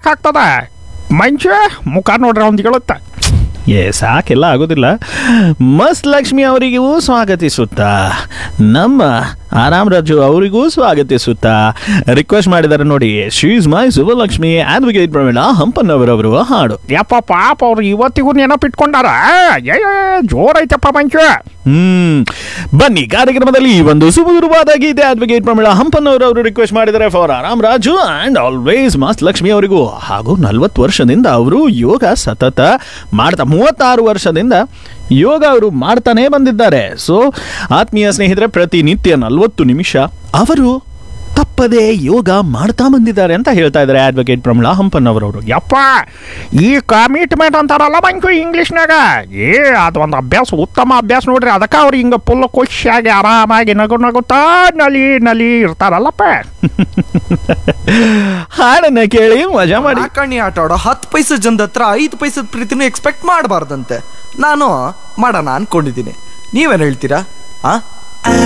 ಮಾಡೋಕ್ಕಾಗ್ತದ ಮಂಚ ಮುಖ ನೋಡ್ರಿ ಅವ್ನು ಹೇಳುತ್ತ ಏ ಸಾಕೆಲ್ಲ ಆಗೋದಿಲ್ಲ ಮಸ್ತ್ ಲಕ್ಷ್ಮಿ ಅವರಿಗೂ ಸ್ವಾಗತಿಸುತ್ತಾ ನಮ್ಮ ಆರಾಮ್ ರಾಜು ಅವರಿಗೂ ಸ್ವಾಗತಿಸುತ್ತಾ ರಿಕ್ವೆಸ್ಟ್ ಮಾಡಿದ್ದಾರೆ ನೋಡಿ ಶೀಸ್ ಮೈ ಸುಭಲಕ್ಷ್ಮಿ ಅಡ್ವೊಕೇಟ್ ಪ್ರವೀಣ ಹಂಪನ್ನವರವರು ಹಾಡು ಯಪ್ಪ ಪಾಪ ಅವ್ರು ಇವತ್ತಿಗೂ ನೆನಪಿಟ್ಕೊಂಡಾರ ಏ ಜೋರೈತಪ್ಪ ಮಂಚ ಹ್ಮ್ ಬನ್ನಿ ಕಾರ್ಯಕ್ರಮದಲ್ಲಿ ಈ ಒಂದು ಸುಮಧುರವಾದ ಗೀತೆ ಅಡ್ವೊಕೇಟ್ ಪ್ರಮೀಳಾ ಹಂಪನ್ನವರವರು ರಿಕ್ವೆಸ್ಟ್ ಮಾಡಿದ್ದಾರೆ ಫಾರ್ ಆರಾಮ್ ರಾಜು ಅಂಡ್ ಆಲ್ವೇಸ್ ಮಸ್ತ್ ಲಕ್ಷ್ಮಿ ಅವರಿಗೂ ಹಾಗೂ ನಲ್ವತ್ತು ವರ್ಷದಿಂದ ಅವರು ಯೋಗ ಸತತ ಮಾಡ್ತಾ ಮೂವತ್ತಾರು ವರ್ಷದಿಂದ ಯೋಗ ಅವರು ಮಾಡ್ತಾನೆ ಬಂದಿದ್ದಾರೆ ಸೊ ಆತ್ಮೀಯ ಸ್ನೇಹಿತರೆ ಪ್ರತಿನಿತ್ಯ ನಲ್ವತ್ತು ನಿಮಿಷ ಅವರು ತಪ್ಪದೇ ಯೋಗ ಮಾಡ್ತಾ ಬಂದಿದ್ದಾರೆ ಅಂತ ಹೇಳ್ತಾ ಇದ್ದಾರೆ ಅಡ್ವೊಕೇಟ್ ಪ್ರಮೀಳಾ ಹಂಪನ್ನವರವರು ಯಪ್ಪ ಈ ಕಮಿಟ್ಮೆಂಟ್ ಅಂತಾರಲ್ಲ ಮಂಚು ಇಂಗ್ಲೀಷ್ನಾಗ ಏ ಅದೊಂದು ಅಭ್ಯಾಸ ಉತ್ತಮ ಅಭ್ಯಾಸ ನೋಡ್ರಿ ಅದಕ್ಕೆ ಅವ್ರು ಹಿಂಗೆ ಫುಲ್ ಖುಷಿಯಾಗಿ ಆರಾಮಾಗಿ ನಗು ನಗುತ್ತಾ ನಲಿ ನಲಿ ಇರ್ತಾರಲ್ಲಪ್ಪ ಹಾಡನ್ನ ಕೇಳಿ ಮಜಾ ಮಾಡಿ ಆಕಣಿ ಆಟ ಆಡೋ ಹತ್ತು ಪೈಸೆ ಜನದ ಹತ್ರ ಐದು ಪೈಸದ ಪ್ರೀತಿನೂ ಎಕ್ಸ್ಪೆಕ್ಟ್ ಮಾಡಬಾರ್ದಂತೆ ನಾನು ಮಾಡೋಣ ಅನ್ಕೊಂಡಿದ್ದೀನಿ ನೀವೇನು ಹೇಳ್ತೀರಾ ಆ